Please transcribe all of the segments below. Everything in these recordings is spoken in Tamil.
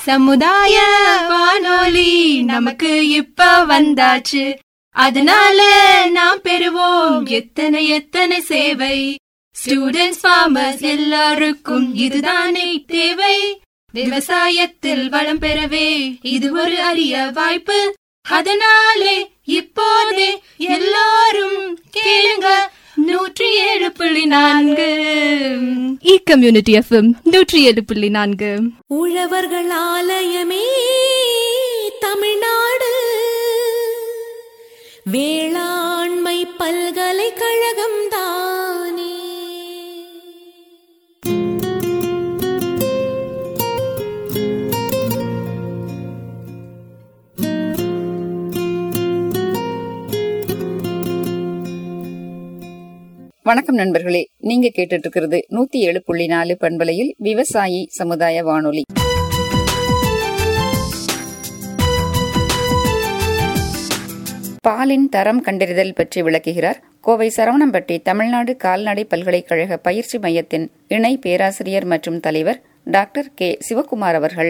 சமுதாய வானொலி நமக்கு இப்ப வந்தாச்சு அதனால நாம் பெறுவோம் எத்தனை எத்தனை சேவை ஸ்டூடெண்ட்ஸ் ஃபார்மர்ஸ் எல்லாருக்கும் இதுதானே தேவை விவசாயத்தில் வளம் பெறவே இது ஒரு அரிய வாய்ப்பு அதனாலே இப்போதே எல்லாரும் கேளுங்க நூற்றி ஏழு புள்ளி நான்கு இ கம்யூனிட்டி எஃப்எம் நூற்றி ஏழு புள்ளி நான்கு உழவர்கள் ஆலயமே தமிழ்நாடு வேளாண்மை பல்கலைக்கழகம் தானே வணக்கம் நண்பர்களே நீங்க கேட்டுட்டு இருக்கிறது நூத்தி ஏழு புள்ளி நாலு பண்பலையில் விவசாயி சமுதாய வானொலி பாலின் தரம் கண்டறிதல் பற்றி விளக்குகிறார் கோவை சரவணம்பட்டி தமிழ்நாடு கால்நடை பல்கலைக்கழக பயிற்சி மையத்தின் இணை பேராசிரியர் மற்றும் தலைவர் டாக்டர் கே சிவகுமார் அவர்கள்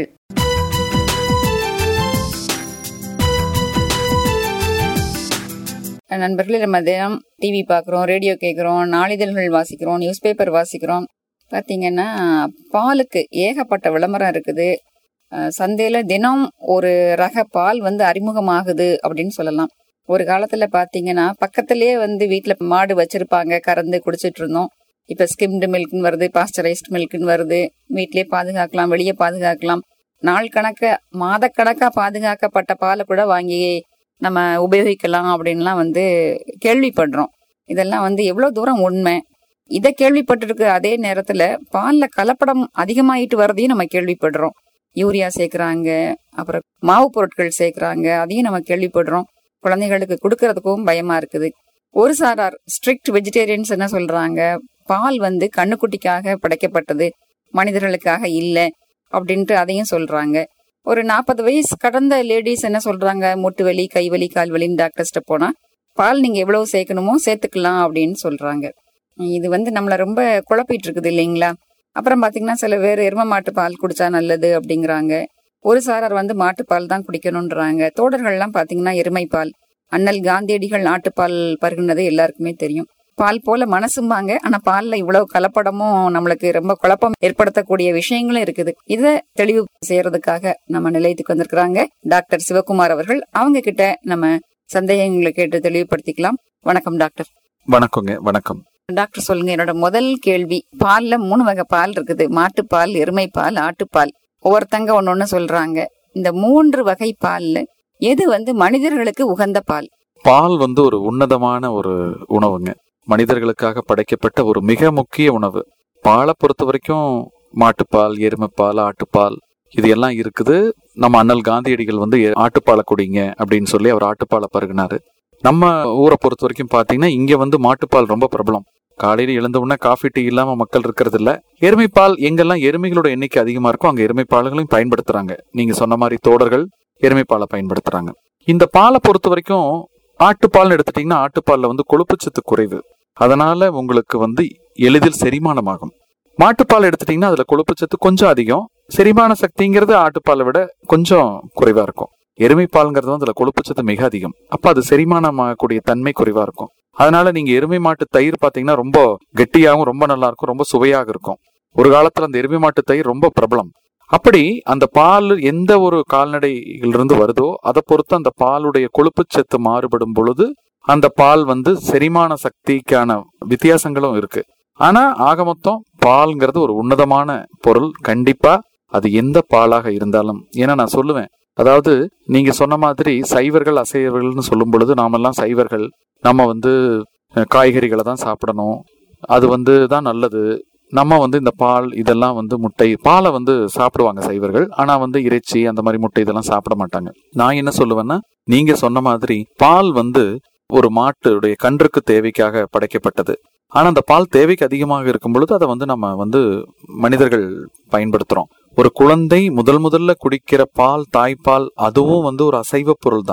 நண்பர்களே நம்ம தினம் டிவி பார்க்குறோம் ரேடியோ கேட்குறோம் நாளிதழ்கள் வாசிக்கிறோம் நியூஸ் பேப்பர் வாசிக்கிறோம் பார்த்தீங்கன்னா பாலுக்கு ஏகப்பட்ட விளம்பரம் இருக்குது அஹ் சந்தையில தினம் ஒரு ரக பால் வந்து அறிமுகமாகுது அப்படின்னு சொல்லலாம் ஒரு காலத்துல பாத்தீங்கன்னா பக்கத்திலேயே வந்து வீட்ல மாடு வச்சிருப்பாங்க கறந்து குடிச்சிட்டு இருந்தோம் இப்ப ஸ்கிம்டு மில்க்னு வருது பாஸ்டரைஸ்ட் மில்க்னு வருது வீட்லயே பாதுகாக்கலாம் வெளியே பாதுகாக்கலாம் நாள் கணக்க மாதக்கணக்கா பாதுகாக்கப்பட்ட பாலை கூட வாங்கி நம்ம உபயோகிக்கலாம் அப்படின்லாம் வந்து கேள்விப்படுறோம் இதெல்லாம் வந்து எவ்வளவு தூரம் உண்மை இதை கேள்விப்பட்டிருக்க அதே நேரத்துல பால்ல கலப்படம் அதிகமாயிட்டு வரதையும் நம்ம கேள்விப்படுறோம் யூரியா சேர்க்கறாங்க அப்புறம் மாவு பொருட்கள் சேர்க்கறாங்க அதையும் நம்ம கேள்விப்படுறோம் குழந்தைகளுக்கு கொடுக்கறதுக்கும் பயமா இருக்குது ஒரு சாரார் ஸ்ட்ரிக்ட் வெஜிடேரியன்ஸ் என்ன சொல்றாங்க பால் வந்து கண்ணுக்குட்டிக்காக படைக்கப்பட்டது மனிதர்களுக்காக இல்ல அப்படின்ட்டு அதையும் சொல்றாங்க ஒரு நாற்பது வயசு கடந்த லேடிஸ் என்ன சொல்றாங்க முட்டு வலி கை வலி கால் வலின்னு டாக்டர்ஸ்ட்ட போனா பால் நீங்க எவ்வளவு சேர்க்கணுமோ சேர்த்துக்கலாம் அப்படின்னு சொல்றாங்க இது வந்து நம்மள ரொம்ப குழப்பிட்டு இருக்குது இல்லைங்களா அப்புறம் பாத்தீங்கன்னா சில பேர் எரும மாட்டு பால் குடிச்சா நல்லது அப்படிங்கிறாங்க ஒரு சாரார் வந்து மாட்டுப்பால் தான் குடிக்கணும்ன்றாங்க தோடர்கள்லாம் பாத்தீங்கன்னா எருமை பால் அண்ணல் காந்தியடிகள் நாட்டுப்பால் பருகுனது எல்லாருக்குமே தெரியும் பால் போல மனசும்பாங்க ஆனா பால்ல இவ்வளவு கலப்படமும் நம்மளுக்கு ரொம்ப குழப்பம் ஏற்படுத்தக்கூடிய விஷயங்களும் இருக்குது இத தெளிவு செய்யறதுக்காக நம்ம நிலையத்துக்கு வந்திருக்கிறாங்க டாக்டர் சிவகுமார் அவர்கள் அவங்க கிட்ட நம்ம சந்தேகங்களை கேட்டு தெளிவுபடுத்திக்கலாம் வணக்கம் டாக்டர் வணக்கங்க வணக்கம் டாக்டர் சொல்லுங்க என்னோட முதல் கேள்வி பால்ல மூணு வகை பால் இருக்குது மாட்டுப்பால் எருமை பால் ஆட்டுப்பால் ஒவ்வொருத்தங்க ஒன்னு ஒண்ணு சொல்றாங்க இந்த மூன்று வகை பால்ல எது வந்து மனிதர்களுக்கு உகந்த பால் பால் வந்து ஒரு உன்னதமான ஒரு உணவுங்க மனிதர்களுக்காக படைக்கப்பட்ட ஒரு மிக முக்கிய உணவு பாலை பொறுத்த வரைக்கும் மாட்டுப்பால் எருமைப்பால் ஆட்டுப்பால் இது எல்லாம் இருக்குது நம்ம அண்ணல் காந்தியடிகள் வந்து எ- ஆட்டுப்பாலை குடிங்க அப்படின்னு சொல்லி அவர் ஆட்டுப்பாலை பருகினாரு நம்ம ஊரை பொறுத்த வரைக்கும் பாத்தீங்கன்னா இங்க வந்து மாட்டுப்பால் ரொம்ப பிரபலம் காலையில எழுந்த உடனே காஃபி டீ இல்லாம மக்கள் இருக்கிறது இல்ல எருமைப்பால் எங்கெல்லாம் எருமைகளோட எண்ணிக்கை அதிகமா இருக்கோ அங்க எருமைப்பால்களையும் பயன்படுத்துறாங்க நீங்க சொன்ன மாதிரி தோடர்கள் எருமைப்பாலை பயன்படுத்துறாங்க இந்த பாலை பொறுத்த வரைக்கும் ஆட்டுப்பால்னு எடுத்துட்டீங்கன்னா ஆட்டுப்பால்ல வந்து கொழுப்புச்சத்து குறைவு அதனால உங்களுக்கு வந்து எளிதில் செரிமானமாகும் மாட்டுப்பால் எடுத்துட்டீங்கன்னா அதுல கொழுப்புச்சத்து கொஞ்சம் அதிகம் செரிமான சக்திங்கிறது ஆட்டுப்பாலை விட கொஞ்சம் குறைவா இருக்கும் எருமைப்பால்ங்கிறது வந்து அதுல கொழுப்புச்சத்து மிக அதிகம் அப்ப அது செரிமானமாகக்கூடிய தன்மை குறைவா இருக்கும் அதனால நீங்க எருமை மாட்டு தயிர் பாத்தீங்கன்னா ரொம்ப கெட்டியாகவும் ரொம்ப நல்லா இருக்கும் ரொம்ப சுவையாக இருக்கும் ஒரு காலத்துல அந்த எருமை மாட்டு தயிர் ரொம்ப பிரபலம் அப்படி அந்த பால் எந்த ஒரு கால்நடையிலிருந்து வருதோ அதை பொறுத்து அந்த பாலுடைய கொழுப்புச்சத்து மாறுபடும் பொழுது அந்த பால் வந்து செரிமான சக்திக்கான வித்தியாசங்களும் இருக்கு ஆனா ஆக மொத்தம் பால்ங்கிறது ஒரு உன்னதமான பொருள் கண்டிப்பா அது எந்த பாலாக இருந்தாலும் ஏன்னா நான் சொல்லுவேன் அதாவது நீங்க சொன்ன மாதிரி சைவர்கள் அசைவர்கள்னு சொல்லும் பொழுது நாமெல்லாம் சைவர்கள் நம்ம வந்து அஹ், காய்கறிகளை தான் சாப்பிடணும் அது வந்து தான் நல்லது நம்ம வந்து இந்த பால் இதெல்லாம் வந்து முட்டை பாலை வந்து சாப்பிடுவாங்க சைவர்கள் ஆனா வந்து இறைச்சி அந்த மாதிரி முட்டை இதெல்லாம் சாப்பிட மாட்டாங்க நான் என்ன சொல்லுவேன்னா நீங்க சொன்ன மாதிரி பால் வந்து ஒரு மாட்டுடைய கன்றுக்கு தேவைக்காக படைக்கப்பட்டது ஆனா அந்த பால் தேவைக்கு அதிகமாக இருக்கும் பொழுது அதை வந்து நம்ம வந்து மனிதர்கள் பயன்படுத்துறோம் ஒரு குழந்தை முதல் முதல்ல குடிக்கிற பால் தாய்ப்பால் அதுவும் வந்து ஒரு அசைவ பொருள் தான்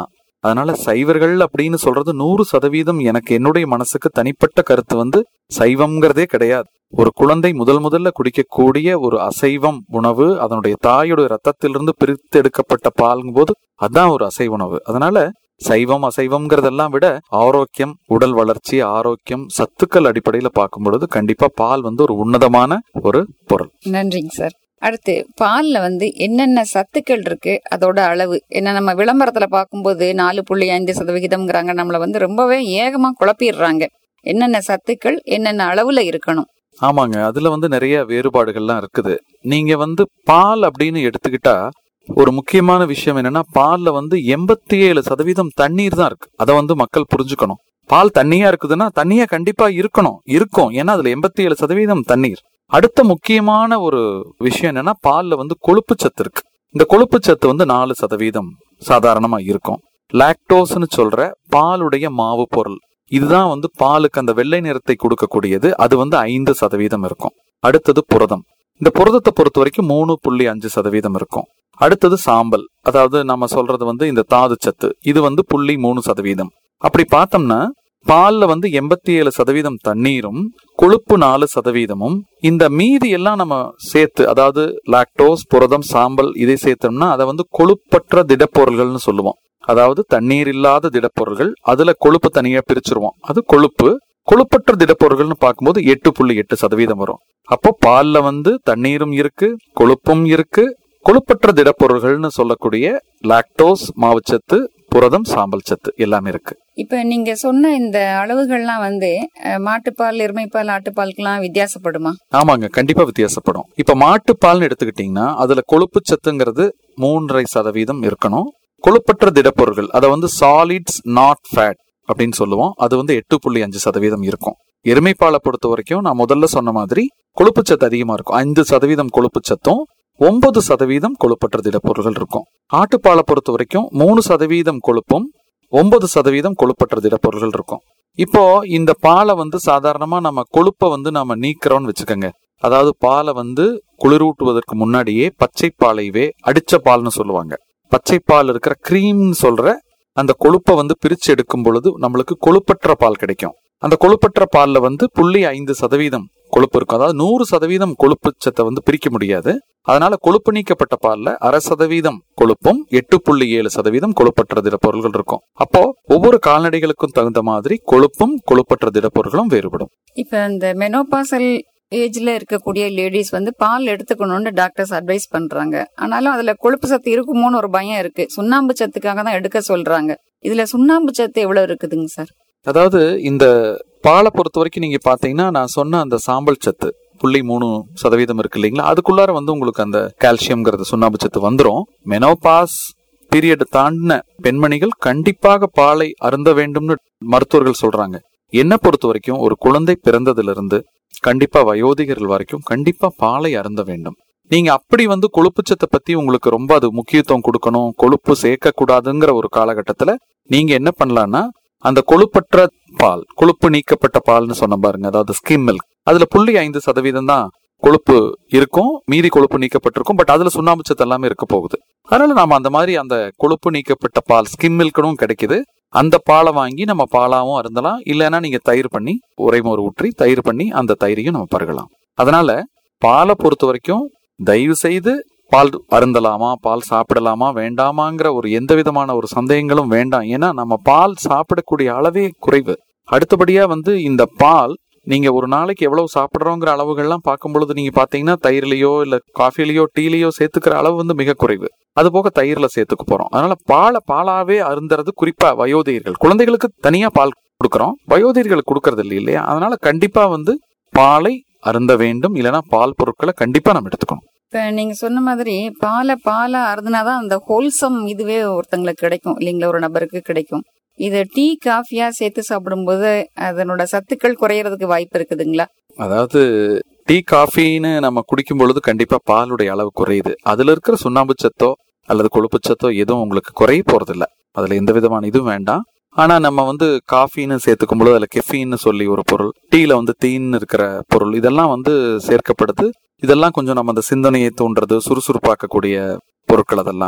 அதனால சைவர்கள் அப்படின்னு சொல்றது நூறு சதவீதம் எனக்கு என்னுடைய மனசுக்கு தனிப்பட்ட கருத்து வந்து சைவம்ங்கிறதே கிடையாது ஒரு குழந்தை முதல் முதல்ல குடிக்கக்கூடிய ஒரு அசைவம் உணவு அதனுடைய தாயோட ரத்தத்திலிருந்து பிரித்து எடுக்கப்பட்ட பால்ங்கும் போது அதான் ஒரு அசைவ உணவு அதனால சைவம் அசைவம்ங்கிறதெல்லாம் விட ஆரோக்கியம் உடல் வளர்ச்சி ஆரோக்கியம் சத்துக்கள் அடிப்படையில பார்க்கும் பொழுது கண்டிப்பா பால் வந்து ஒரு உன்னதமான ஒரு பொருள் நன்றிங்க சார் அடுத்து பால்ல வந்து என்னென்ன சத்துக்கள் இருக்கு அதோட அளவு என்ன நம்ம விளம்பரத்துல பார்க்கும்போது நாலு புள்ளி ஐந்து சதவிகிதம்ங்கிறாங்க நம்மள வந்து ரொம்பவே ஏகமா குழப்பிடுறாங்க என்னென்ன சத்துக்கள் என்னென்ன அளவுல இருக்கணும் ஆமாங்க அதுல வந்து நிறைய வேறுபாடுகள்லாம் இருக்குது நீங்க வந்து பால் அப்படின்னு எடுத்துக்கிட்டா ஒரு முக்கியமான விஷயம் என்னன்னா பால்ல வந்து எண்பத்தி ஏழு சதவீதம் தண்ணீர் தான் இருக்கு அதை வந்து மக்கள் புரிஞ்சுக்கணும் பால் தண்ணியா இருக்குதுன்னா தண்ணியா கண்டிப்பா இருக்கணும் இருக்கும் ஏன்னா அதுல எண்பத்தி ஏழு சதவீதம் தண்ணீர் அடுத்த முக்கியமான ஒரு விஷயம் என்னன்னா பால்ல வந்து கொழுப்பு சத்து இருக்கு இந்த கொழுப்பு சத்து வந்து நாலு சதவீதம் சாதாரணமா இருக்கும் லாக்டோஸ்னு சொல்ற பாலுடைய மாவு பொருள் இதுதான் வந்து பாலுக்கு அந்த வெள்ளை நிறத்தை கொடுக்கக்கூடியது அது வந்து ஐந்து சதவீதம் இருக்கும் அடுத்தது புரதம் இந்த புரதத்தை பொறுத்த வரைக்கும் மூணு புள்ளி அஞ்சு சதவீதம் இருக்கும் அடுத்தது சாம்பல் அதாவது நம்ம சொல்றது வந்து இந்த தாது சத்து இது வந்து புள்ளி மூணு சதவீதம் அப்படி பார்த்தோம்னா பால்ல வந்து எண்பத்தி ஏழு சதவீதம் தண்ணீரும் கொழுப்பு நாலு சதவீதமும் இந்த மீதி எல்லாம் நம்ம சேர்த்து அதாவது லாக்டோஸ் புரதம் சாம்பல் இதை சேர்த்தோம்னா அதை வந்து கொழுப்பற்ற திடப்பொருள்கள்னு சொல்லுவோம் அதாவது தண்ணீர் இல்லாத திடப்பொருள்கள் அதுல கொழுப்பு தனியா பிரிச்சிருவோம் அது கொழுப்பு கொழுப்பற்ற திடப்பொருள்கள்னு பார்க்கும்போது எட்டு புள்ளி எட்டு சதவீதம் வரும் அப்போ பால்ல வந்து தண்ணீரும் இருக்கு கொழுப்பும் இருக்கு கொழுப்பற்ற திடப்பொருள்கள்னு சொல்லக்கூடிய லாக்டோஸ் மாவுச்சத்து புரதம் சாம்பல் சத்து எல்லாமே இருக்கு இப்ப நீங்க சொன்ன இந்த அளவுகள்லாம் வந்து அஹ், மாட்டுப்பால் எருமைப்பால் ஆட்டுப்பாலுக்கெல்லாம் வித்தியாசப்படுமா ஆமாங்க கண்டிப்பா வித்தியாசப்படும் இப்ப மாட்டுப்பால்னு எடுத்துக்கிட்டீங்கன்னா அதுல கொழுப்பு சத்துங்கிறது மூன்றரை சதவீதம் இருக்கணும் கொழுப்பற்ற திடப்பொருட்கள் அதை வந்து சாலிட்ஸ் நாட் ஃபேட் அப்படின்னு சொல்லுவோம் அது வந்து எட்டு புள்ளி அஞ்சு சதவீதம் இருக்கும் எருமைப்பாலை பொறுத்த வரைக்கும் நான் முதல்ல சொன்ன மாதிரி கொழுப்பு சத்து அதிகமா இருக்கும் ஐந்து சதவீதம் கொழுப்பு சத்தும் ஒன்பது சதவீதம் கொழுப்பற்ற திடப்பொருள்கள் இருக்கும் ஆட்டுப்பாலை பொறுத்த வரைக்கும் மூணு சதவீதம் கொழுப்பும் ஒன்பது சதவீதம் கொழுப்பற்ற திடப்பொருள்கள் இருக்கும் இப்போ இந்த பாலை வந்து சாதாரணமா நம்ம கொழுப்பை வந்து நாம நீக்கிறோம்னு வச்சுக்கோங்க அதாவது பாலை வந்து குளிரூட்டுவதற்கு முன்னாடியே பச்சை பாலைவே அடிச்ச பால்னு சொல்லுவாங்க பச்சை பால் இருக்கிற கிரீம்னு சொல்ற அந்த கொழுப்பை வந்து பிரிச்சு எடுக்கும் பொழுது நம்மளுக்கு கொழுப்பற்ற பால் கிடைக்கும் அந்த கொழுப்பற்ற பால்ல வந்து புள்ளி ஐந்து சதவீதம் கொழுப்பு இருக்கும் அதாவது நூறு சதவீதம் கொழுப்பு சத்தை வந்து பிரிக்க முடியாது அதனால கொழுப்பு நீக்கப்பட்ட பால்ல அரை சதவீதம் கொழுப்பும் எட்டு புள்ளி ஏழு சதவீதம் கொழுப்பற்ற திடப்பொருள்கள் இருக்கும் அப்போ ஒவ்வொரு கால்நடைகளுக்கும் தகுந்த மாதிரி கொழுப்பும் கொழுப்பற்ற திடப்பொருட்களும் வேறுபடும் இப்ப இந்த மெனோபாசல் ஏஜ்ல இருக்கக்கூடிய லேடிஸ் வந்து பால் எடுத்துக்கணும்னு டாக்டர்ஸ் அட்வைஸ் பண்றாங்க ஆனாலும் அதுல கொழுப்பு சத்து இருக்குமோன்னு ஒரு பயம் இருக்கு சுண்ணாம்பு சத்துக்காக தான் எடுக்க சொல்றாங்க இதுல சுண்ணாம்பு சத்து எவ்வளவு இருக்குதுங்க சார் அதாவது இந்த பாலை பொறுத்த வரைக்கும் நீங்க பாத்தீங்கன்னா நான் சொன்ன அந்த சாம்பல் சத்து புள்ளி மூணு சதவீதம் இருக்கு இல்லைங்களா அதுக்குள்ளார வந்து உங்களுக்கு அந்த கால்சியம்ங்கிறது சுண்ணாம்பு சத்து வந்துரும் மெனோபாஸ் பீரியட் தாண்டின பெண்மணிகள் கண்டிப்பாக பாலை அருந்த வேண்டும்னு மருத்துவர்கள் சொல்றாங்க என்ன பொறுத்த வரைக்கும் ஒரு குழந்தை பிறந்ததிலிருந்து கண்டிப்பா வயோதிகர்கள் வரைக்கும் கண்டிப்பா பாலை அருந்த வேண்டும் நீங்க அப்படி வந்து கொழுப்புச்சத்தை பத்தி உங்களுக்கு ரொம்ப அது முக்கியத்துவம் கொடுக்கணும் கொழுப்பு சேர்க்க கூடாதுங்கிற ஒரு காலகட்டத்துல நீங்க என்ன பண்ணலாம்னா அந்த கொழுப்பற்ற பால் கொழுப்பு நீக்கப்பட்ட பால்னு சொன்ன பாருங்க அதாவது ஸ்கிம் மில்க் அதுல புள்ளி ஐந்து சதவீதம் தான் கொழுப்பு இருக்கும் மீதி கொழுப்பு நீக்கப்பட்டிருக்கும் பட் அதுல சுண்ணாம்பு சத்து எல்லாமே இருக்க போகுது அதனால நாம அந்த மாதிரி அந்த கொழுப்பு நீக்கப்பட்ட பால் ஸ்கிம் மில்கனும் கிடைக்குது அந்த பாலை வாங்கி நம்ம பாலாவும் அருந்தலாம் இல்லைன்னா நீங்க தயிர் பண்ணி உரைமோர் ஊற்றி தயிர் பண்ணி அந்த தயிரையும் நம்ம பருகலாம் அதனால பாலை பொறுத்த வரைக்கும் தயவு செய்து பால் அருந்தலாமா பால் சாப்பிடலாமா வேண்டாமாங்கிற ஒரு எந்த விதமான ஒரு சந்தேகங்களும் வேண்டாம் ஏன்னா நம்ம பால் சாப்பிடக்கூடிய அளவே குறைவு அடுத்தபடியா வந்து இந்த பால் நீங்க ஒரு நாளைக்கு எவ்வளவு சாப்பிடுறோங்கிற அளவுகள்லாம் பார்க்கும் பொழுது நீங்க பாத்தீங்கன்னா தயிர்லயோ இல்ல காஃபிலயோ டீலயோ சேர்த்துக்கிற அளவு வந்து மிக குறைவு அது போக தயிர்ல சேர்த்துக்க போறோம் அதனால பாலை பாலாவே அருந்துறது குறிப்பா வயோதிகர்கள் குழந்தைகளுக்கு தனியா பால் கொடுக்கறோம் வயோதிகர்களுக்கு கொடுக்கறது இல்லை இல்லையா அதனால கண்டிப்பா வந்து பாலை அருந்த வேண்டும் இல்லைன்னா பால் பொருட்களை கண்டிப்பா நம்ம எடுத்துக்கணும் இப்ப நீங்க சொன்ன மாதிரி பாலை பாலை அருந்தினாதான் அந்த ஹோல்சம் இதுவே ஒருத்தங்களுக்கு கிடைக்கும் இல்லைங்களா ஒரு நபருக்கு கிடைக்கும் இது டீ காஃபியா சேர்த்து சாப்பிடும்போது அதனோட சத்துக்கள் குறையறதுக்கு வாய்ப்பு இருக்குதுங்களா அதாவது டீ காஃபின்னு நம்ம குடிக்கும் பொழுது கண்டிப்பா பாலுடைய அளவு குறையுது அதுல இருக்கிற சுண்ணாம்பு சத்தோ அல்லது கொழுப்பு சத்தோ எதுவும் உங்களுக்கு குறைய போறது இல்ல அதுல எந்த விதமான இதுவும் வேண்டாம் ஆனா நம்ம வந்து காஃபின்னு சேர்த்துக்கும் பொழுது அதுல கெஃபின்னு சொல்லி ஒரு பொருள் டீல வந்து தீன்னு இருக்கிற பொருள் இதெல்லாம் வந்து சேர்க்கப்படுது இதெல்லாம் கொஞ்சம் நம்ம அந்த சிந்தனையை தூண்டுறது சுறுசுறுப்பாக்கக்கூடிய பொருட்கள் அதெல்லாமே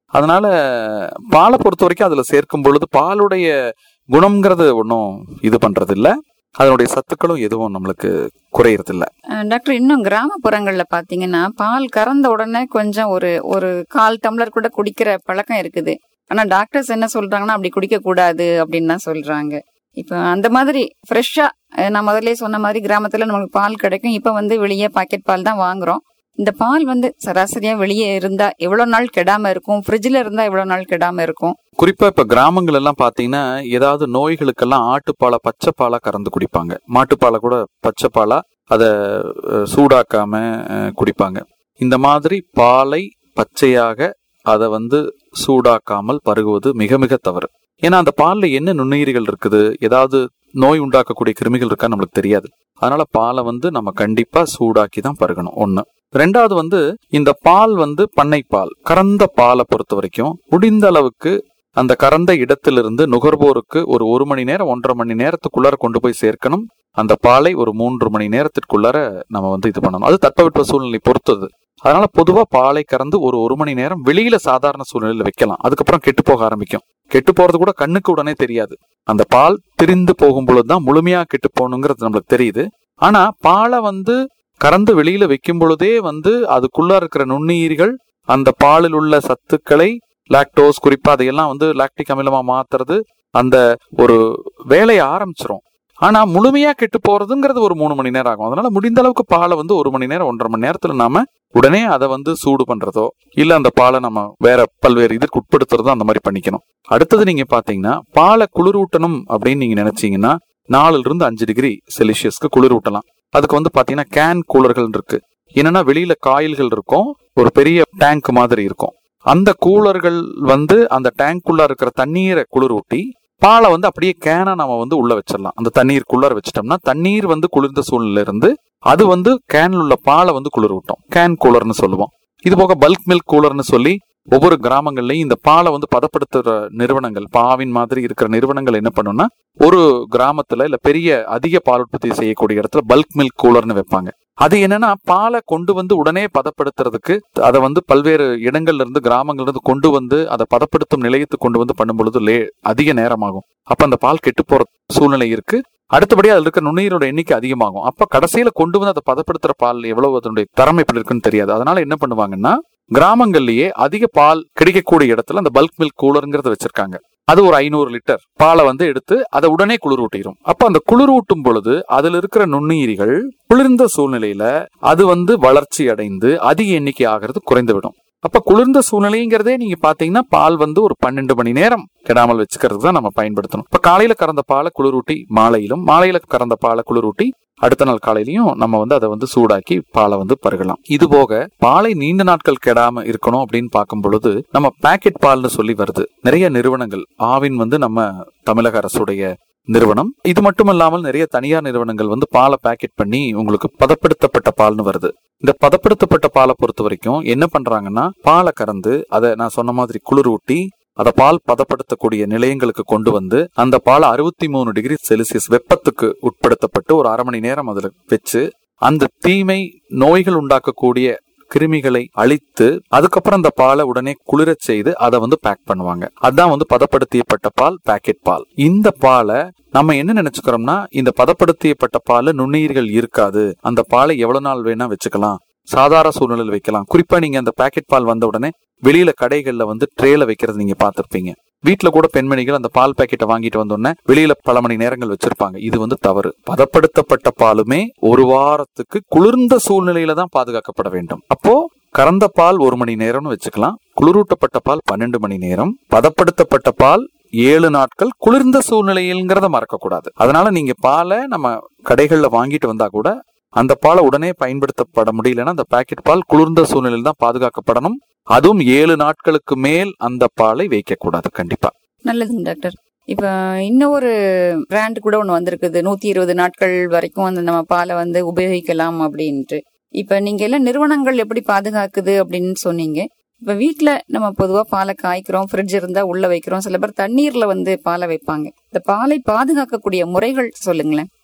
அதனால பாலை பொறுத்த வரைக்கும் அதுல சேர்க்கும் பொழுது பாலுடைய குணம்ங்கிறது ஒன்றும் இது பண்றது இல்ல அதனுடைய சத்துக்களும் எதுவும் நம்மளுக்கு குறையறது இல்ல அஹ் டாக்டர் இன்னும் கிராமப்புறங்கள்ல பாத்தீங்கன்னா பால் கறந்த உடனே கொஞ்சம் ஒரு ஒரு கால் டம்ளர் கூட குடிக்கிற பழக்கம் இருக்குது ஆனா டாக்டர்ஸ் என்ன சொல்றாங்கன்னா அப்படி குடிக்க கூடாது அப்படின்னு தான் சொல்றாங்க இப்ப அந்த மாதிரி ஃப்ரெஷ்ஷா நான் முதல்ல சொன்ன மாதிரி கிராமத்துல நமக்கு பால் கிடைக்கும் இப்ப வந்து வெளியே பாக்கெட் பால் தான் வாங்குறோம் இந்த பால் வந்து சராசரியா வெளியே இருந்தா எவ்வளவு நாள் கெடாம இருக்கும் ஃப்ரிட்ஜ்ல இருந்தா எவ்வளவு நாள் கெடாம இருக்கும் குறிப்பா இப்ப கிராமங்கள் எல்லாம் பாத்தீங்கன்னா ஏதாவது நோய்களுக்கெல்லாம் ஆட்டுப்பாலை பச்சை பாலா கறந்து குடிப்பாங்க மாட்டுப்பாலை கூட பச்சை பாலா அதை அஹ், சூடாக்காம அஹ், குடிப்பாங்க இந்த மாதிரி பாலை பச்சையாக அதை வந்து சூடாக்காமல் பருகுவது மிக மிக தவறு ஏன்னா அந்த பால்ல என்ன நுண்ணுயிரிகள் இருக்குது ஏதாவது நோய் உண்டாக்கக்கூடிய கிருமிகள் இருக்கா நம்மளுக்கு தெரியாது அதனால பாலை வந்து நம்ம கண்டிப்பா சூடாக்கி தான் பருகணும் ஒண்ணு ரெண்டாவது வந்து இந்த பால் வந்து பண்ணை பால் கறந்த பாலை பொறுத்த வரைக்கும் முடிந்த அளவுக்கு அந்த கறந்த இடத்திலிருந்து நுகர்வோருக்கு ஒரு ஒரு மணி நேரம் ஒன்றரை மணி நேரத்துக்குள்ளார கொண்டு போய் சேர்க்கணும் அந்த பாலை ஒரு மூன்று மணி நேரத்திற்குள்ளார நம்ம வந்து இது பண்ணணும் அது தட்பவெட்ப சூழ்நிலை பொறுத்தது அதனால பொதுவா பாலை கறந்து ஒரு ஒரு மணி நேரம் வெளியில சாதாரண சூழ்நிலையில வைக்கலாம் அதுக்கப்புறம் கெட்டு போக ஆரம்பிக்கும் கெட்டு போறது கூட கண்ணுக்கு உடனே தெரியாது அந்த பால் திரிந்து போகும் பொழுதுதான் முழுமையா கெட்டு போகணுங்கிறது நம்மளுக்கு தெரியுது ஆனா பாலை வந்து கறந்து வெளியில வைக்கும் பொழுதே வந்து அதுக்குள்ள இருக்கிற நுண்ணுயிரிகள் அந்த பாலில் உள்ள சத்துக்களை லாக்டோஸ் குறிப்பா அதையெல்லாம் வந்து லாக்டிக் அமிலமா மாத்துறது அந்த ஒரு வேலையை ஆரம்பிச்சிரும் ஆனா முழுமையா கெட்டு போறதுங்கிறது ஒரு மூணு மணி நேரம் ஆகும் அதனால முடிந்த அளவுக்கு பாலை வந்து ஒரு மணி நேரம் ஒன்றரை மணி நேரத்துல நாம உடனே அதை வந்து சூடு பண்றதோ இல்ல அந்த பாலை நம்ம வேற பல்வேறு இதுக்கு உட்படுத்துறதோ அந்த மாதிரி பண்ணிக்கணும் அடுத்தது நீங்க பாத்தீங்கன்னா பாலை குளிரூட்டணும் அப்படின்னு நீங்க நினைச்சீங்கன்னா நாலுல இருந்து அஞ்சு டிகிரி செல்சியஸ்க்கு குளிரூட்டலாம் அதுக்கு வந்து பாத்தீங்கன்னா கேன் கூலர்கள் இருக்கு என்னன்னா வெளியில காயில்கள் இருக்கும் ஒரு பெரிய டேங்க் மாதிரி இருக்கும் அந்த கூலர்கள் வந்து அந்த டேங்க்குள்ள இருக்கிற தண்ணீரை குளிரூட்டி பாலை வந்து அப்படியே கேனா நம்ம வந்து உள்ள வச்சிடலாம் அந்த தண்ணீருக்குள்ளார வச்சிட்டோம்னா தண்ணீர் வந்து குளிர்ந்த சூழ்நிலை இருந்து அது வந்து கேன்ல உள்ள பாலை வந்து குளிரூட்டும் கேன் கூலர்னு சொல்லுவோம் இது போக பல்க் மில்க் கூலர்னு சொல்லி ஒவ்வொரு கிராமங்கள்லயும் இந்த பாலை வந்து பதப்படுத்துற நிறுவனங்கள் பாவின் மாதிரி இருக்கிற நிறுவனங்கள் என்ன பண்ணும்னா ஒரு கிராமத்துல இல்ல பெரிய அதிக பால் உற்பத்தி செய்யக்கூடிய இடத்துல பல்க் மில்க் கூலர்னு வைப்பாங்க அது என்னன்னா பாலை கொண்டு வந்து உடனே பதப்படுத்துறதுக்கு அதை வந்து பல்வேறு இடங்கள்ல இருந்து கிராமங்கள்ல இருந்து கொண்டு வந்து அதை பதப்படுத்தும் நிலையத்துக்கு கொண்டு வந்து பண்ணும் பொழுது லே அதிக நேரமாகும் அப்ப அந்த பால் கெட்டு போற சூழ்நிலை இருக்கு அடுத்தபடி அதுல இருக்க நுண்ணுயிரோட எண்ணிக்கை அதிகமாகும் அப்ப கடைசியில கொண்டு வந்து அதை பதப்படுத்துற பால் எவ்வளவு அதனுடைய தரம் எப்படி இருக்குன்னு தெரியாது அதனால என்ன பண்ணுவாங்கன்னா கிராமங்கள்லயே அதிக பால் கிடைக்கக்கூடிய இடத்துல அந்த பல்க் மில்க் கூலருங்கிறத வச்சிருக்காங்க அது ஒரு ஐநூறு லிட்டர் பாலை வந்து எடுத்து அதை உடனே குளிரூட்டிடும் அப்ப அந்த குளிரூட்டும் பொழுது அதுல இருக்கிற நுண்ணுயிரிகள் குளிர்ந்த சூழ்நிலையில அது வந்து வளர்ச்சி அடைந்து அதிக எண்ணிக்கை ஆகிறது குறைந்துவிடும் அப்ப குளிர்ந்த சூழ்நிலைங்கிறதே நீங்க பாத்தீங்கன்னா பால் வந்து ஒரு பன்னெண்டு மணி நேரம் கெடாமல் வச்சுக்கிறது தான் நம்ம பயன்படுத்தணும் இப்ப காலையில கறந்த பாலை குளிரூட்டி மாலையிலும் மாலையில கறந்த பாலை குளிரூட்டி அடுத்த நாள் காலையிலயும் நம்ம வந்து அதை வந்து சூடாக்கி பாலை வந்து பருகலாம் இது போக பாலை நீண்ட நாட்கள் கெடாம இருக்கணும் அப்படின்னு பார்க்கும் பொழுது நம்ம பாக்கெட் பால்னு சொல்லி வருது நிறைய நிறுவனங்கள் ஆவின் வந்து நம்ம தமிழக அரசுடைய நிறுவனம் இது மட்டும் இல்லாமல் நிறைய தனியார் நிறுவனங்கள் வந்து பாலை பேக்கெட் பண்ணி உங்களுக்கு பதப்படுத்தப்பட்ட பால்னு வருது இந்த பதப்படுத்தப்பட்ட பாலை பொறுத்த வரைக்கும் என்ன பண்றாங்கன்னா பாலை கறந்து அதை நான் சொன்ன மாதிரி குளிர் ஊட்டி அதை பால் பதப்படுத்தக்கூடிய நிலையங்களுக்கு கொண்டு வந்து அந்த பால் அறுபத்தி மூணு டிகிரி செல்சியஸ் வெப்பத்துக்கு உட்படுத்தப்பட்டு ஒரு அரை மணி நேரம் அதில் வச்சு அந்த தீமை நோய்கள் உண்டாக்கக்கூடிய கிருமிகளை அழித்து அதுக்கப்புறம் அந்த பாலை உடனே குளிரச் செய்து அதை வந்து பேக் பண்ணுவாங்க அதான் வந்து பதப்படுத்தியப்பட்ட பால் பேக்கெட் பால் இந்த பாலை நம்ம என்ன நினைச்சுக்கிறோம்னா இந்த பதப்படுத்தியப்பட்ட பால்ல நுண்ணுயிர்கள் இருக்காது அந்த பாலை எவ்வளவு நாள் வேணா வச்சுக்கலாம் சாதாரண சூழ்நிலையில் வைக்கலாம் குறிப்பா நீங்க அந்த பாக்கெட் பால் வந்த உடனே வெளியில கடைகள்ல வந்து ட்ரேல வைக்கிறது நீங்க பார்த்திருப்பீங்க வீட்ல கூட பெண்மணிகள் அந்த பால் பாக்கெட்டை வாங்கிட்டு வந்தோடனே வெளியில பல மணி நேரங்கள் வச்சிருப்பாங்க இது வந்து தவறு பதப்படுத்தப்பட்ட பாலுமே ஒரு வாரத்துக்கு குளிர்ந்த சூழ்நிலையில தான் பாதுகாக்கப்பட வேண்டும் அப்போ கறந்த பால் ஒரு மணி நேரம்னு வச்சுக்கலாம் குளிரூட்டப்பட்ட பால் பன்னெண்டு மணி நேரம் பதப்படுத்தப்பட்ட பால் ஏழு நாட்கள் குளிர்ந்த சூழ்நிலையில்ங்கிறத மறக்க கூடாது அதனால நீங்க பாலை நம்ம கடைகள்ல வாங்கிட்டு வந்தா கூட அந்த பாலை உடனே பயன்படுத்தப்பட முடியலன்னா அந்த பாக்கெட் பால் குளிர்ந்த சூழ்நிலையில் தான் பாதுகாக்கப்படணும் அதுவும் ஏழு நாட்களுக்கு மேல் அந்த பாலை வைக்கக்கூடாது கண்டிப்பா நல்லதுங்க டாக்டர் இப்ப இன்னொரு பிராண்ட் கூட ஒண்ணு வந்திருக்குது நூத்தி இருபது நாட்கள் வரைக்கும் அந்த நம்ம பாலை வந்து உபயோகிக்கலாம் அப்படின்ட்டு இப்ப நீங்க எல்லாம் நிறுவனங்கள் எப்படி பாதுகாக்குது அப்படின்னு சொன்னீங்க இப்ப வீட்ல நம்ம பொதுவா பாலை காய்க்கிறோம் ஃப்ரிட்ஜ் இருந்தா உள்ள வைக்கிறோம் சில பேர் தண்ணீர்ல வந்து பாலை வைப்பாங்க இந்த பாலை பாதுகாக்கக்கூடிய முறைகள் சொல்லுங்களேன்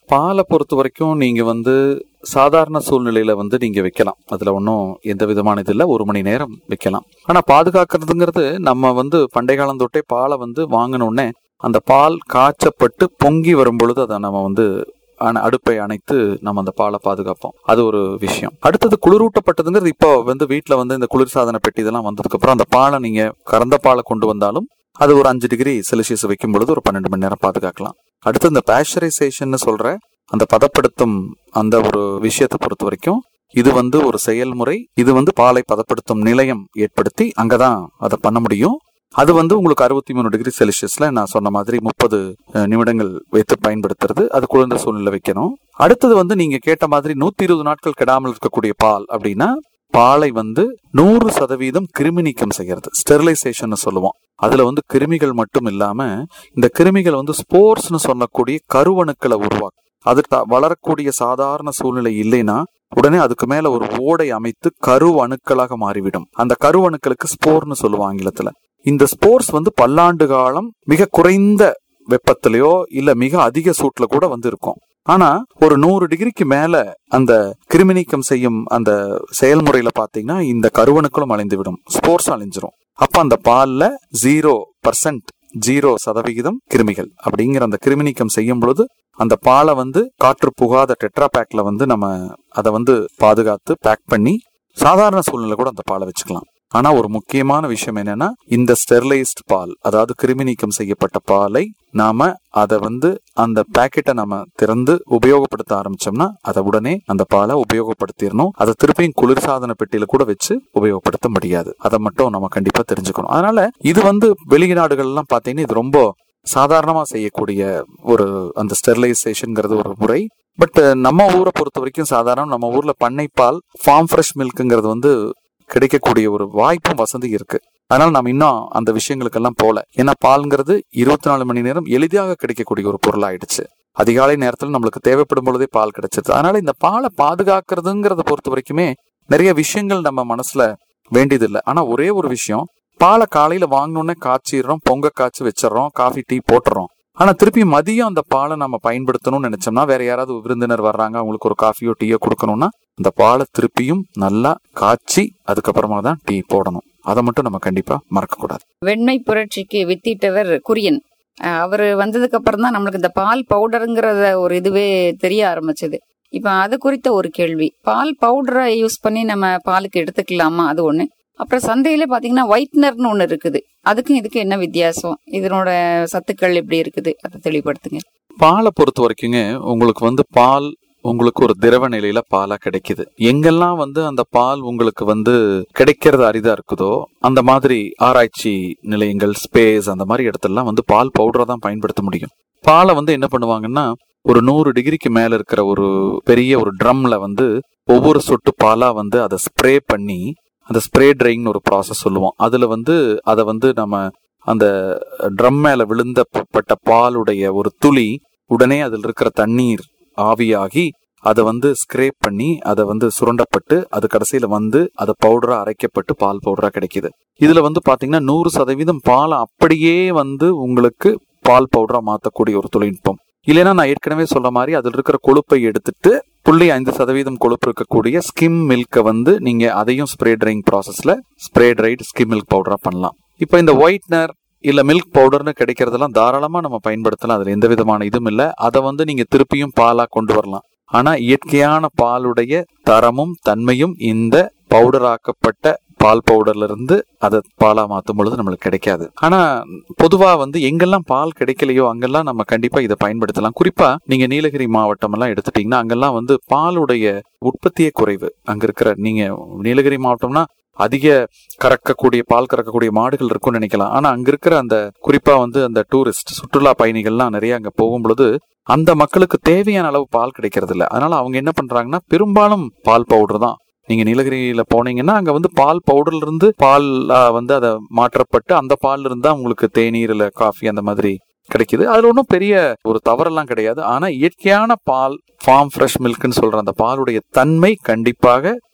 பாலை பொறுத்த வரைக்கும் நீங்க வந்து சாதாரண சூழ்நிலையில வந்து நீங்க வைக்கலாம் அதுல ஒன்றும் எந்த விதமான இது இல்லை ஒரு மணி நேரம் வைக்கலாம் ஆனா பாதுகாக்கிறதுங்கிறது நம்ம வந்து பண்டை காலம் தொட்டே பாலை வந்து வாங்கின உடனே அந்த பால் காய்ச்சப்பட்டு பொங்கி வரும் பொழுது அதை நம்ம வந்து அண- அடுப்பை அணைத்து நம்ம அந்த பாலை பாதுகாப்போம் அது ஒரு விஷயம் அடுத்தது குளிரூட்டப்பட்டதுங்கிறது இப்போ வந்து வீட்டில் வந்து இந்த குளிர்சாதன பெட்டி இதெல்லாம் வந்ததுக்கு அப்புறம் அந்த பாலை நீங்க கறந்த பாலை கொண்டு வந்தாலும் அது ஒரு அஞ்சு டிகிரி செல்சியஸ் வைக்கும் பொழுது ஒரு பன்னெண்டு மணி நேரம் பாதுகாக்கலாம் அடுத்து இந்த பேஸ்டரைசேஷன் சொல்ற அந்த பதப்படுத்தும் அந்த ஒரு விஷயத்தை பொறுத்த வரைக்கும் இது வந்து ஒரு செயல்முறை இது வந்து பாலை பதப்படுத்தும் நிலையம் ஏற்படுத்தி அங்கதான் அதை பண்ண முடியும் அது வந்து உங்களுக்கு அறுபத்தி மூணு டிகிரி செல்சியஸ்ல நான் சொன்ன மாதிரி முப்பது நிமிடங்கள் வைத்து பயன்படுத்துறது அது குளிர்ந்த சூழ்நிலை வைக்கணும் அடுத்தது வந்து நீங்க கேட்ட மாதிரி நூத்தி இருபது நாட்கள் கெடாமல் இருக்கக்கூடிய பால் அப்படின்னா பாலை வந்து நூறு சதவீதம் கிருமி நீக்கம் செய்யறது ஸ்டெரிலைசேஷன் சொல்லுவோம் அதுல வந்து கிருமிகள் மட்டும் இல்லாம இந்த கிருமிகள் வந்து ஸ்போர்ட்ஸ்னு சொல்லக்கூடிய கருவணுக்களை உருவாக்கும் அது த- வளரக்கூடிய சாதாரண சூழ்நிலை இல்லைன்னா உடனே அதுக்கு மேல ஒரு ஓடை அமைத்து கரு அணுக்களாக மாறிவிடும் அந்த கரு அணுக்களுக்கு ஸ்போர்னு சொல்லுவோம் ஆங்கிலத்துல இந்த ஸ்போர்ஸ் வந்து பல்லாண்டு காலம் மிக குறைந்த வெப்பத்திலயோ இல்ல மிக அதிக சூட்ல கூட வந்து இருக்கும் ஆனா ஒரு நூறு டிகிரிக்கு மேல அந்த கிருமி நீக்கம் செய்யும் அந்த செயல்முறையில பாத்தீங்கன்னா இந்த கருவணுக்களும் அழிந்து விடும் ஸ்போர்ஸ் அழிஞ்சிரும் அப்ப அந்த பால்ல ஜீரோ பர்சன்ட் ஜீரோ சதவிகிதம் கிருமிகள் அப்படிங்கிற அந்த கிருமி நீக்கம் செய்யும் பொழுது அந்த பாலை வந்து காற்று புகாத டெட்ரா பேக்ல வந்து நம்ம அதை வந்து பாதுகாத்து பேக் பண்ணி சாதாரண சூழ்நிலை கூட அந்த பாலை வச்சுக்கலாம் ஆனா ஒரு முக்கியமான விஷயம் என்னன்னா இந்த ஸ்டெர்லைஸ்ட் பால் அதாவது கிருமி நீக்கம் செய்யப்பட்ட பாலை நாம அதை வந்து அந்த பாக்கெட்டை நம்ம திறந்து உபயோகப்படுத்த ஆரம்பிச்சோம்னா அதை உடனே அந்த பாலை உபயோகப்படுத்திடணும் அதை திருப்பியும் குளிர்சாதன பெட்டியில கூட வச்சு உபயோகப்படுத்த முடியாது அதை மட்டும் நம்ம கண்டிப்பா தெரிஞ்சுக்கணும் அதனால இது வந்து வெளிநாடுகள்லாம் பாத்தீங்கன்னா இது ரொம்ப சாதாரணமா செய்யக்கூடிய ஒரு அந்த ஸ்டெர்லைசேஷன்ங்கிறது ஒரு முறை பட் நம்ம ஊரை பொறுத்த வரைக்கும் சாதாரண நம்ம ஊர்ல பண்ணைப்பால் ஃபார்ம் ஃப்ரெஷ் மில்க்குங்கிறது வந்து கிடைக்கக்கூடிய ஒரு வாய்ப்பும் வசதி இருக்கு அதனால நம்ம இன்னும் அந்த விஷயங்களுக்கெல்லாம் போல ஏன்னா பால்ங்கிறது இருபத்தி நாலு மணி நேரம் எளிதாக கிடைக்கக்கூடிய ஒரு பொருள் ஆயிடுச்சு அதிகாலை நேரத்தில் நம்மளுக்கு தேவைப்படும் பொழுதே பால் கிடைச்சிருது அதனால இந்த பாலை பாதுகாக்கிறதுங்கிறத பொறுத்த வரைக்குமே நிறைய விஷயங்கள் நம்ம மனசுல வேண்டியதில்லை ஆனா ஒரே ஒரு விஷயம் பாலை காலையில வாங்கினோடனே காய்ச்சிடுறோம் பொங்க காய்ச்சி வச்சிடறோம் காஃபி டீ போட்டுறோம் ஆனா திருப்பி மதியம் அந்த பாலை நம்ம பயன்படுத்தணும்னு நினைச்சோம்னா வேற யாராவது விருந்தினர் வர்றாங்க அவங்களுக்கு ஒரு காஃபியோ டீயோ கொடுக்கணும்னா அந்த பாலை திருப்பியும் நல்லா காய்ச்சி அதுக்கப்புறமா தான் டீ போடணும் அதை மட்டும் நம்ம கண்டிப்பா மறக்க கூடாது வெண்மை புரட்சிக்கு வித்திட்டவர் குரியன் அஹ் அவரு வந்ததுக்கு அப்புறம் தான் நம்மளுக்கு இந்த பால் பவுடருங்கிறத ஒரு இதுவே தெரிய ஆரம்பிச்சது இப்ப அது குறித்த ஒரு கேள்வி பால் பவுடரை யூஸ் பண்ணி நம்ம பாலுக்கு எடுத்துக்கலாமா அது ஒண்ணு அப்புறம் சந்தையில பாத்தீங்கன்னா ஒயிட்னர்னு ஒண்ணு இருக்குது அதுக்கும் இதுக்கு என்ன வித்தியாசம் இதனோட சத்துக்கள் எப்படி இருக்குது அதை தெளிவுபடுத்துங்க பாலை பொறுத்த வரைக்குங்க உங்களுக்கு வந்து பால் உங்களுக்கு ஒரு திரவ நிலையில பாலா கிடைக்குது எங்கெல்லாம் வந்து அந்த பால் உங்களுக்கு வந்து கிடைக்கிறது அரிதா இருக்குதோ அந்த மாதிரி ஆராய்ச்சி நிலையங்கள் ஸ்பேஸ் அந்த மாதிரி இடத்துலலாம் வந்து பால் பவுடரை தான் பயன்படுத்த முடியும் பாலை வந்து என்ன பண்ணுவாங்கன்னா ஒரு நூறு டிகிரிக்கு மேல இருக்கிற ஒரு பெரிய ஒரு ட்ரம்ல வந்து ஒவ்வொரு சொட்டு பாலா வந்து அதை ஸ்ப்ரே பண்ணி அந்த ஸ்ப்ரே ட்ரைங்னு ஒரு ப்ராசஸ் சொல்லுவோம் அதுல வந்து அதை வந்து நம்ம அந்த ட்ரம் மேல விழுந்தப்பட்ட பாலுடைய ஒரு துளி உடனே அதில் இருக்கிற தண்ணீர் ஆவியாகி அதை வந்து ஸ்க்ரேப் பண்ணி அதை வந்து சுரண்டப்பட்டு அது கடைசியில வந்து அது பவுடரா அரைக்கப்பட்டு பால் பவுடரா கிடைக்குது இதுல வந்து பாத்தீங்கன்னா நூறு சதவீதம் பால் அப்படியே வந்து உங்களுக்கு பால் பவுடரா மாத்தக்கூடிய ஒரு தொழில்நுட்பம் இல்லைன்னா நான் ஏற்கனவே சொல்ற மாதிரி அதில் இருக்கிற கொழுப்பை எடுத்துட்டு புள்ளி ஐந்து சதவீதம் கொழுப்பு இருக்கக்கூடிய ஸ்கிம் மில்கை வந்து நீங்க அதையும் ஸ்ப்ரே ட்ரைங் ப்ராசஸ்ல ஸ்ப்ரே ட்ரைட் ஸ்கிம் மில்க் பவுடரா பண்ணலாம் இப்போ இந்த ஒயிட்னர் இல்ல மில்க் பவுடர்னு கிடைக்கிறதெல்லாம் தாராளமா நம்ம பயன்படுத்தலாம் அதுல எந்த விதமான இதுவும் இல்ல அதை வந்து நீங்க திருப்பியும் பாலா கொண்டு வரலாம் ஆனா இயற்கையான பாலுடைய தரமும் தன்மையும் இந்த பவுடராக்கப்பட்ட பால் பவுடர்ல இருந்து அதை பாலா மாத்தும் பொழுது நம்மளுக்கு கிடைக்காது ஆனா பொதுவா வந்து எங்கெல்லாம் பால் கிடைக்கலையோ அங்கெல்லாம் நம்ம கண்டிப்பா இதை பயன்படுத்தலாம் குறிப்பா நீங்க நீலகிரி மாவட்டம் எல்லாம் எடுத்துட்டீங்கன்னா அங்கெல்லாம் வந்து பாலுடைய உற்பத்தியே குறைவு அங்க இருக்கிற நீங்க நீலகிரி மாவட்டம்னா அதிக கறக்கக்கூடிய பால் கறக்கக்கூடிய மாடுகள் இருக்கும்னு நினைக்கலாம் ஆனா அங்க இருக்கிற அந்த குறிப்பா வந்து அந்த டூரிஸ்ட் சுற்றுலா பயணிகள்லாம் நிறைய அங்க போகும் பொழுது அந்த மக்களுக்கு தேவையான அளவு பால் கிடைக்கிறது இல்ல அதனால அவங்க என்ன பண்றாங்கன்னா பெரும்பாலும் பால் பவுடர் தான் நீங்க நீலகிரியில போனீங்கன்னா அங்க வந்து பால் பவுடர்ல இருந்து பால் ஆ, வந்து அதை மாற்றப்பட்டு அந்த பால்ல இருந்து தான் உங்களுக்கு தேநீர் இல்ல காஃபி அந்த மாதிரி கிடைக்குது அதுல ஒன்றும் பெரிய ஒரு தவறெல்லாம் கிடையாது ஆனா இயற்கையான பால் ஃபார்ம் ஃப்ரெஷ் மில்க்னு சொல்ற அந்த பாலுடைய தன்மை கண்டிப்பாக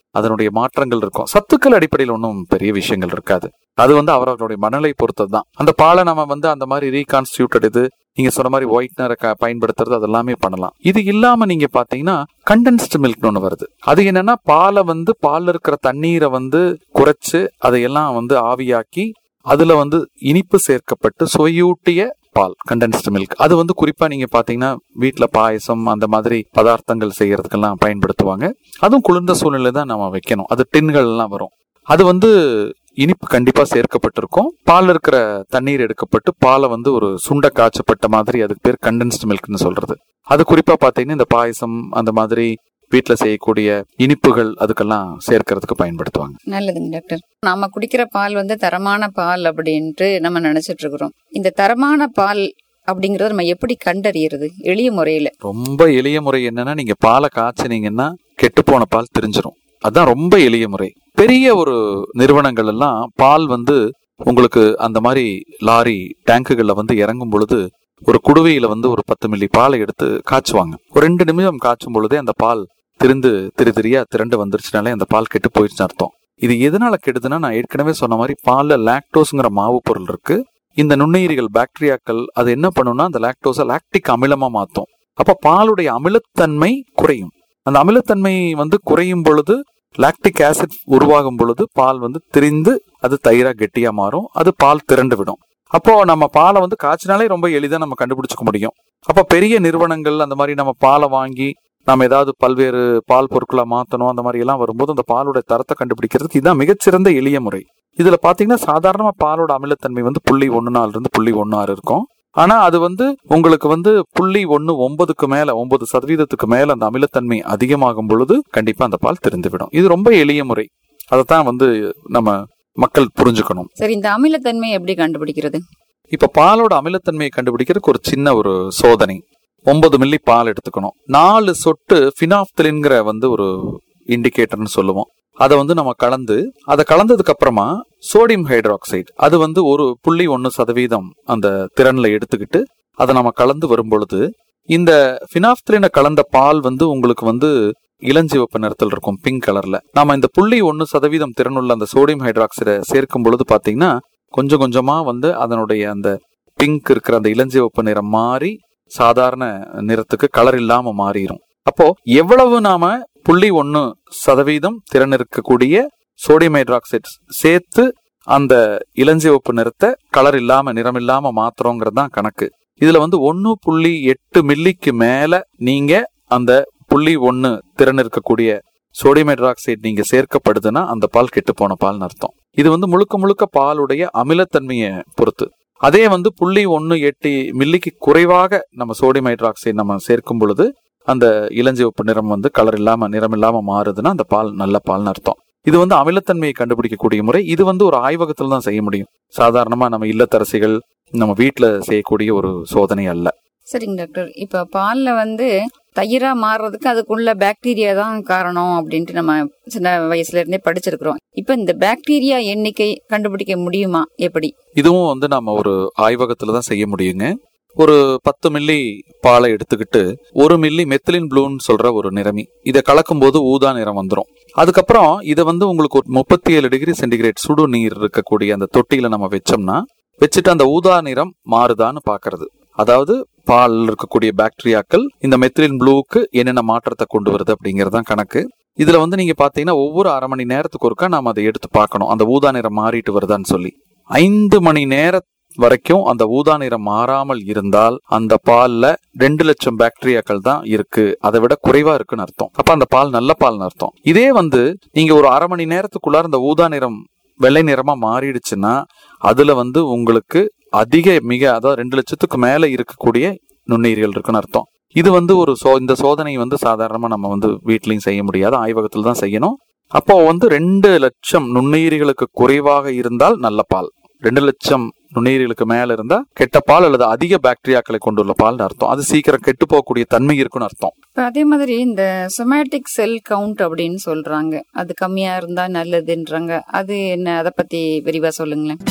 அதனுடைய மாற்றங்கள் இருக்கும் சத்துக்கள் அடிப்படையில் ஒன்றும் பெரிய விஷயங்கள் இருக்காது அது வந்து அவரவருடைய மனநிலை பொறுத்தது தான் அந்த பாலை நம்ம வந்து அந்த மாதிரி ரீகான்ஸ்டியூட்டட் இது நீங்க சொன்ன மாதிரி ஒயிட்னரை பயன்படுத்துறது அது எல்லாமே பண்ணலாம் இது இல்லாம நீங்க பாத்தீங்கன்னா கண்டென்ஸ்டு மில்க்னு ஒன்று வருது அது என்னன்னா பாலை வந்து பால்ல இருக்கிற தண்ணீரை வந்து குறைச்சு அதையெல்லாம் வந்து ஆவியாக்கி அதுல வந்து இனிப்பு சேர்க்கப்பட்டு சுவையூட்டிய பால் கண்டென்ஸ்டு மில்க் அது வந்து குறிப்பா நீங்க பாத்தீங்கன்னா வீட்ல பாயசம் அந்த மாதிரி பதார்த்தங்கள் செய்யறதுக்கெல்லாம் பயன்படுத்துவாங்க அதுவும் குளிர்ந்த சூழ்நிலை தான் நம்ம வைக்கணும் அது டின்கள் எல்லாம் வரும் அது வந்து இனிப்பு கண்டிப்பா சேர்க்கப்பட்டிருக்கும் பால் இருக்கிற தண்ணீர் எடுக்கப்பட்டு பாலை வந்து ஒரு சுண்ட காய்ச்சப்பட்ட மாதிரி அதுக்கு பேர் கண்டென்ஸ்டு மில்க்னு சொல்றது அது குறிப்பா பாத்தீங்கன்னா இந்த பாயசம் அந்த மாதிரி வீட்ல செய்யக்கூடிய இனிப்புகள் அதுக்கெல்லாம் சேர்க்கறதுக்கு பயன்படுத்துவாங்க நல்லதுங்க டாக்டர் நாம குடிக்கிற பால் வந்து தரமான பால் அப்படின்ட்டு நம்ம நினைச்சிட்டு இருக்கிறோம் இந்த தரமான பால் அப்படிங்கறத நம்ம எப்படி கண்டறியறது எளிய முறையில ரொம்ப எளிய முறை என்னன்னா நீங்க பாலை காய்ச்சினீங்கன்னா கெட்டு போன பால் தெரிஞ்சிரும் அதான் ரொம்ப எளிய முறை பெரிய ஒரு நிறுவனங்கள் எல்லாம் பால் வந்து உங்களுக்கு அந்த மாதிரி லாரி டேங்குகள்ல வந்து இறங்கும் பொழுது ஒரு குடுவையில வந்து ஒரு பத்து மில்லி பாலை எடுத்து காய்ச்சுவாங்க ஒரு ரெண்டு நிமிஷம் காய்ச்சும் பொழுதே அந்த பால் திரிந்து திரி திரியா திரண்டு வந்துருச்சுனாலே அந்த பால் கெட்டு போயிடுச்சுன்னு அர்த்தம் இது எதனால கெடுதுன்னா நான் ஏற்கனவே சொன்ன மாதிரி பால்ல லாக்டோஸ்ங்கிற மாவு பொருள் இருக்கு இந்த நுண்ணுயிரிகள் பாக்டீரியாக்கள் அது என்ன பண்ணும்னா அந்த லாக்டோஸை லாக்டிக் அமிலமா மாத்தும் அப்ப பாலுடைய அமிலத்தன்மை குறையும் அந்த அமிலத்தன்மை வந்து குறையும் பொழுது லாக்டிக் ஆசிட் உருவாகும் பொழுது பால் வந்து திரிந்து அது தயிரா கெட்டியா மாறும் அது பால் திரண்டு விடும் அப்போ நம்ம பாலை வந்து காய்ச்சினாலே ரொம்ப எளிதா நம்ம கண்டுபிடிச்சுக்க முடியும் அப்ப பெரிய நிறுவனங்கள் அந்த மாதிரி நம்ம பாலை வாங்கி நம்ம ஏதாவது பல்வேறு பால் பொருட்களை மாத்தணும் அந்த மாதிரி எல்லாம் வரும்போது அந்த பாலோட தரத்தை கண்டுபிடிக்கிறதுக்கு இதுதான் மிகச்சிறந்த எளிய முறை இதுல பாத்தீங்கன்னா சாதாரணமா பாலோட அமிலத்தன்மை வந்து புள்ளி ஒன்னு நாலுல இருந்து புள்ளி ஒன்னு ஆறு இருக்கும் ஆனா அது வந்து உங்களுக்கு வந்து புள்ளி ஒன்னு ஒன்பதுக்கு மேல ஒன்பது சதவீதத்துக்கு மேல அந்த அமிலத்தன்மை அதிகமாகும் பொழுது கண்டிப்பா அந்த பால் தெரிந்துவிடும் இது ரொம்ப எளிய முறை அதைத்தான் வந்து நம்ம மக்கள் புரிஞ்சுக்கணும் சரி இந்த அமிலத்தன்மை எப்படி கண்டுபிடிக்கிறது இப்ப பாலோட அமிலத்தன்மையை கண்டுபிடிக்கிறதுக்கு ஒரு சின்ன ஒரு சோதனை ஒன்பது மில்லி பால் எடுத்துக்கணும் நாலு சொட்டு பினாப்தலின்கிற வந்து ஒரு இண்டிகேட்டர்னு சொல்லுவோம் அதை வந்து நம்ம கலந்து அதை கலந்ததுக்கு அப்புறமா சோடியம் ஹைட்ராக்சைடு அது வந்து ஒரு புள்ளி ஒன்னு சதவீதம் அந்த திறன்ல எடுத்துக்கிட்டு அதை நம்ம கலந்து வரும் பொழுது இந்த பினாப்தலினை கலந்த பால் வந்து உங்களுக்கு வந்து இளஞ்சிவப்பு நிறத்தில் இருக்கும் பிங்க் கலர்ல நாம இந்த புள்ளி ஒன்னு சதவீதம் திறனுள்ள அந்த சோடியம் ஹைட்ராக்சைடை சேர்க்கும் பொழுது பாத்தீங்கன்னா கொஞ்சம் கொஞ்சமா வந்து அதனுடைய அந்த பிங்க் இருக்கிற அந்த இளஞ்சிவப்பு நிறம் மாறி சாதாரண நிறத்துக்கு கலர் இல்லாம மாறிடும் அப்போ எவ்வளவு நாம புள்ளி ஒன்னு சதவீதம் திறன் இருக்கக்கூடிய சோடியம் ஹைட்ராக்சைடு சேர்த்து அந்த இளஞ்சிவப்பு நிறத்தை கலர் இல்லாம நிறம் இல்லாம மாத்துறோங்கிறது தான் கணக்கு இதுல வந்து ஒன்னு புள்ளி எட்டு மில்லிக்கு மேல நீங்க அந்த புள்ளி ஒன்னு திறன் இருக்கக்கூடிய சோடியம் ஹைட்ராக்சைடு நீங்க சேர்க்கப்படுதுன்னா அந்த பால் கெட்டு போன பால்னு அர்த்தம் இது வந்து முழுக்க முழுக்க பாலுடைய அமிலத்தன்மையை பொறுத்து அதே வந்து புள்ளி ஒன்னு எட்டு மில்லிக்கு குறைவாக நம்ம சோடியம் ஹைட்ராக்சைடு நம்ம சேர்க்கும் பொழுது அந்த இளஞ்சிவப்பு நிறம் வந்து கலர் இல்லாம நிறம் இல்லாம மாறுதுன்னா அந்த பால் நல்ல பால்னு அர்த்தம் இது வந்து அமிலத்தன்மையை கண்டுபிடிக்கக்கூடிய முறை இது வந்து ஒரு ஆய்வகத்துல தான் செய்ய முடியும் சாதாரணமா நம்ம இல்லத்தரசிகள் நம்ம வீட்டுல செய்யக்கூடிய ஒரு சோதனை அல்ல சரிங்க டாக்டர் இப்ப பால்ல வந்து தயிரா மாறுறதுக்கு அதுக்குள்ள பாக்டீரியா தான் காரணம் அப்படின்ட்டு நம்ம சின்ன வயசுல இருந்தே படிச்சிருக்கிறோம் இப்ப இந்த பாக்டீரியா எண்ணிக்கை கண்டுபிடிக்க முடியுமா எப்படி இதுவும் வந்து நம்ம ஒரு ஆய்வகத்துல தான் செய்ய முடியுங்க ஒரு பத்து மில்லி பாலை எடுத்துக்கிட்டு ஒரு மில்லி மெத்திலின் ப்ளூன்னு சொல்ற ஒரு நிறமி இதை கலக்கும் போது ஊதா நிறம் வந்துடும் அதுக்கப்புறம் இதை வந்து உங்களுக்கு ஒரு முப்பத்தி ஏழு டிகிரி சென்டிகிரேட் சுடு நீர் இருக்கக்கூடிய அந்த தொட்டியில நம்ம வச்சோம்னா வச்சுட்டு அந்த ஊதா நிறம் மாறுதான்னு பாக்குறது அதாவது பால் இருக்கக்கூடிய பாக்டீரியாக்கள் இந்த மெத்திலின் ப்ளூக்கு என்னென்ன மாற்றத்தை கொண்டு வருது அப்படிங்கறதுதான் கணக்கு இதுல வந்து நீங்க பாத்தீங்கன்னா ஒவ்வொரு அரை மணி நேரத்துக்கு ஒருக்கா நாம அதை எடுத்து பார்க்கணும் அந்த ஊதா நிறம் மாறிட்டு வருதான்னு சொல்லி ஐந்து மணி நேர வரைக்கும் அந்த ஊதா நிறம் மாறாமல் இருந்தால் அந்த பால்ல ரெண்டு லட்சம் பாக்டீரியாக்கள் தான் இருக்கு அதை விட குறைவா இருக்குன்னு அர்த்தம் அப்ப அந்த பால் நல்ல பால்னு அர்த்தம் இதே வந்து நீங்க ஒரு அரை மணி நேரத்துக்குள்ளார அந்த ஊதா நிறம் வெள்ளை நிறமா மாறிடுச்சுன்னா அதுல வந்து உங்களுக்கு அதிக மிக அதாவது ரெண்டு லட்சத்துக்கு மேல இருக்கக்கூடிய நுண்ணுயிர்கள் இருக்குன்னு அர்த்தம் இது வந்து ஒரு சோ இந்த சோதனை வந்து சாதாரணமா நம்ம வந்து வீட்லயும் செய்ய முடியாது ஆய்வகத்துல தான் செய்யணும் அப்போ வந்து ரெண்டு லட்சம் நுண்ணுயிரிகளுக்கு குறைவாக இருந்தால் நல்ல பால் ரெண்டு லட்சம் நுண்ணுயிரிகளுக்கு மேல இருந்தா கெட்ட பால் அல்லது அதிக பாக்டீரியாக்களை கொண்டுள்ள பால்னு அர்த்தம் அது சீக்கிரம் கெட்டு போகக்கூடிய தன்மை இருக்குன்னு அர்த்தம் இப்ப அதே மாதிரி இந்த சொமேட்டிக் செல் கவுண்ட் அப்படின்னு சொல்றாங்க அது கம்மியா இருந்தா நல்லதுன்றாங்க அது என்ன அதை பத்தி விரிவா சொல்லுங்களேன்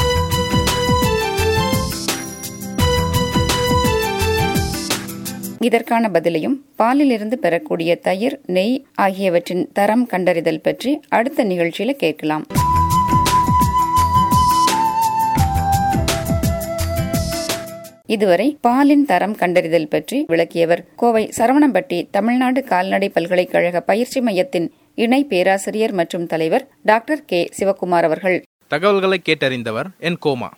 இதற்கான பதிலையும் பாலிலிருந்து பெறக்கூடிய தயிர் நெய் ஆகியவற்றின் தரம் கண்டறிதல் பற்றி அடுத்த நிகழ்ச்சியில கேட்கலாம் இதுவரை பாலின் தரம் கண்டறிதல் பற்றி விளக்கியவர் கோவை சரவணம்பட்டி தமிழ்நாடு கால்நடை பல்கலைக்கழக பயிற்சி மையத்தின் இணை பேராசிரியர் மற்றும் தலைவர் டாக்டர் கே சிவக்குமார் அவர்கள் தகவல்களை கேட்டறிந்தவர் என் கோமா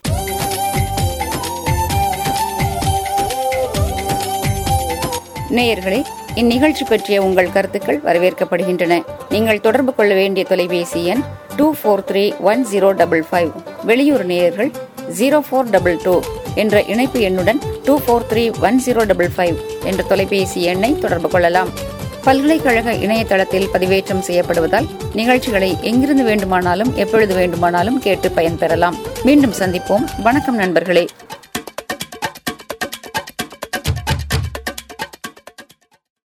நேயர்களே இந்நிகழ்ச்சி பற்றிய உங்கள் கருத்துக்கள் வரவேற்கப்படுகின்றன நீங்கள் தொடர்பு கொள்ள வேண்டிய தொலைபேசி எண் two four three one zero double five வெளியூர் நேயர்கள் ஜீரோ ஃபோர் டபுள் டூ என்ற இணைப்பு எண்ணுடன் two four three one zero double five என்ற தொலைபேசி எண்ணை தொடர்பு கொள்ளலாம் பல்கலைக்கழக இணையதளத்தில் பதிவேற்றம் செய்யப்படுவதால் நிகழ்ச்சிகளை எங்கிருந்து வேண்டுமானாலும் எப்பொழுது வேண்டுமானாலும் கேட்டு பயன்பெறலாம் மீண்டும் சந்திப்போம் வணக்கம் நண்பர்களே